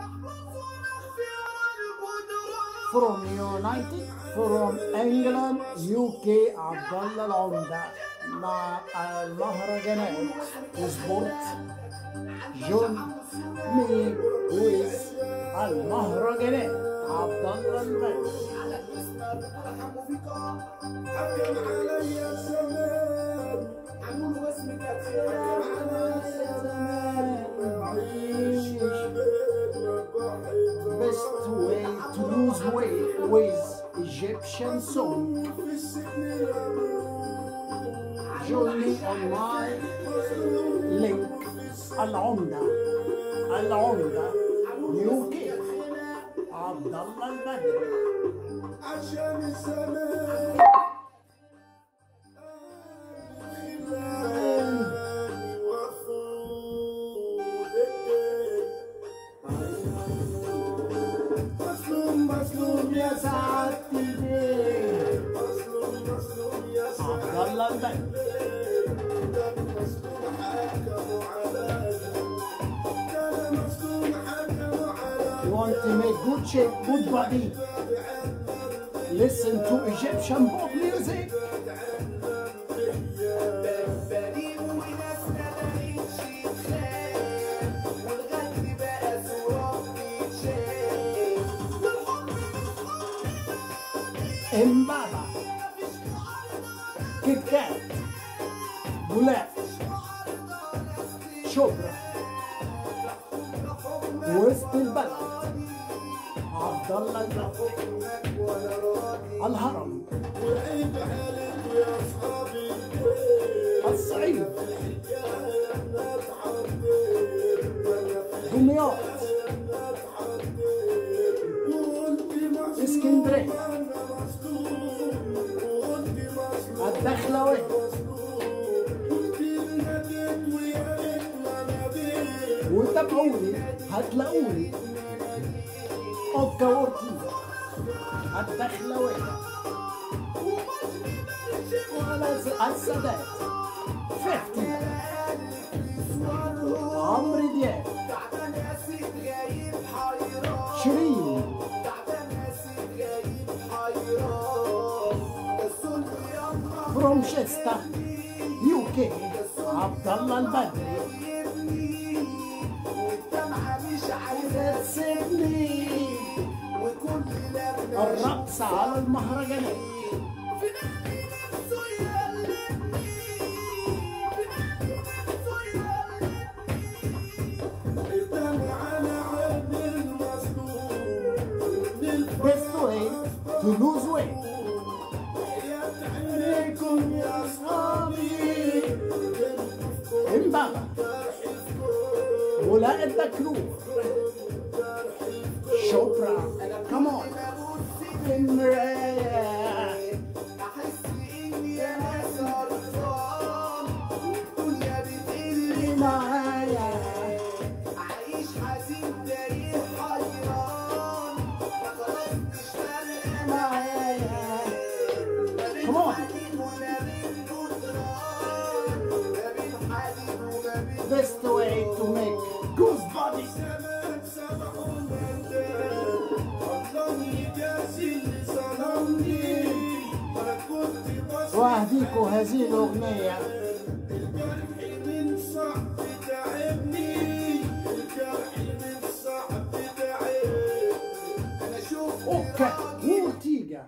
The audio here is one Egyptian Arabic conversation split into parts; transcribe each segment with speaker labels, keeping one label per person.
Speaker 1: from United from England UK عبد الله العمدة مع المهرجانات وسبورت جون مي ويز المهرجانات عبد الله البدري
Speaker 2: حكم علي الزمان حنقول واسمك
Speaker 1: Best way to lose weight with Egyptian song. Join me on my link العمدة العمدة يوكي عبد الله البدري
Speaker 2: عشان الزمان مظلوم مظلوم يا
Speaker 1: سعادتي بيه
Speaker 2: مظلوم مظلوم يا
Speaker 1: عبد الله البدري
Speaker 2: مظلوم حكموا علي كان مظلوم حكموا علي
Speaker 1: You want to make good shape, good body. Listen to Egyptian pop music.
Speaker 2: فريق وناس ما لقيتش تخان والغد بقى صراخ بيتشاف
Speaker 1: Mbaba. Kit Kat. Bullet. شبرا. وسط البلد. عبد الله البدري. الهرم.
Speaker 2: وعيب عليك يا اصحابي
Speaker 1: الصعيد. دمياط. اسكندرية. الدخلوية. وتابعوني هتلاقوني اوكا وورتيزا الدخلوية وعلى السادات 50 عمرو دياب شيرين فروم شيستا يو كي عبد الله البدري تسيبني الرقص على المهرجانات best way to lose weight
Speaker 2: يا اصحابي
Speaker 1: امبابة ولاء الدكرور شبرا كمان المراية
Speaker 2: احس اني انا سرطان الدنيا بتقل
Speaker 1: معايا
Speaker 2: عايش حزين تايه حيران خلاص مش فارقه
Speaker 1: معايا
Speaker 2: ما بين
Speaker 1: Come on.
Speaker 2: حنين وما بين جدران ما بين حنين وما بين
Speaker 1: best way to make good body
Speaker 2: زمان سبعوا المندان الله يجازي اللي ظلمني وانا كنت بصرف
Speaker 1: واهديكوا هذه الاغنية
Speaker 2: الجرح من صعب تعبني الجرح من صعب تعبني انا شوف
Speaker 1: اوكا وورتيجا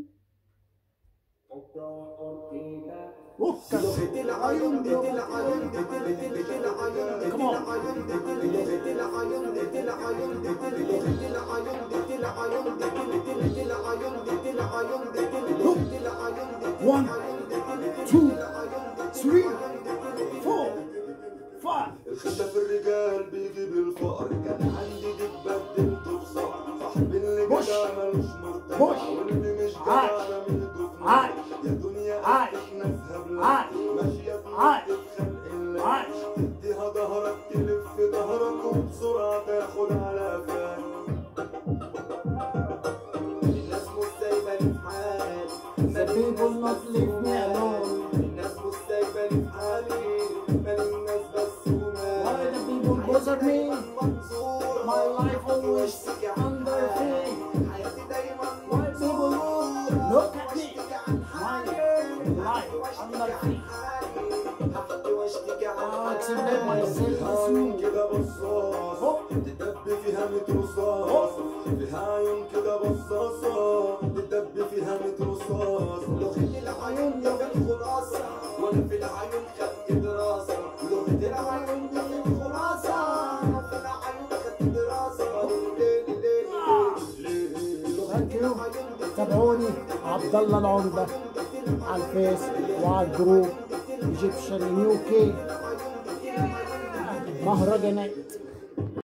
Speaker 1: اوكا
Speaker 2: لغة العيون لغة العيون لغة العيون
Speaker 1: Come on.
Speaker 2: لغة العيون لغة العيون لغة العيون لغة العيون لغة العيون لغة العيون لغة العيون
Speaker 1: one two three four five
Speaker 3: الخشة في الرجال بيجيب الفقر كان عندي ديك بدلته بصقر صاحبي اللي
Speaker 1: بوش.
Speaker 3: جدع ملوش مرتجع
Speaker 1: بوش.
Speaker 3: واللي مش
Speaker 1: عاش.
Speaker 3: جدع رميته في نار.
Speaker 1: عاش.
Speaker 3: يا دنيا
Speaker 1: عاش.
Speaker 3: احنا ذهب
Speaker 1: عاش.
Speaker 3: ماشية في
Speaker 1: عاش.
Speaker 3: وقت خلق الله
Speaker 1: عاش.
Speaker 3: تديها ظهرك تلف ظهرك وبسرعة تاخد على فان
Speaker 2: الناس مش سايباني في حالي
Speaker 1: The people not leave me alone
Speaker 2: الناس مش سايباني في حالي مال الناس بس ومال
Speaker 1: Why the people bother me
Speaker 2: منصور
Speaker 1: My life always under thing.
Speaker 2: حياتي دايما
Speaker 1: Why people look, look at me. My life under thing.
Speaker 2: هحكي واشتكي عن
Speaker 1: I accept myself as
Speaker 3: عيون
Speaker 1: you.
Speaker 3: كده بصاصة تدب فيها ميت رصاصة فيها عيون كده بصاصة تدب فيها ميت رصاصة
Speaker 2: لغة العيون ده في الخلاصة وانا في العيون خدت دراسة لغة العيون ده في الخلاصة انا في العيون خدت دراسة ليلي ليلي ليلي
Speaker 1: Thank you. تابعوني عبد الله العمدة على الفيس وعلى الجروب ايجيبشن يو كي مهرجانات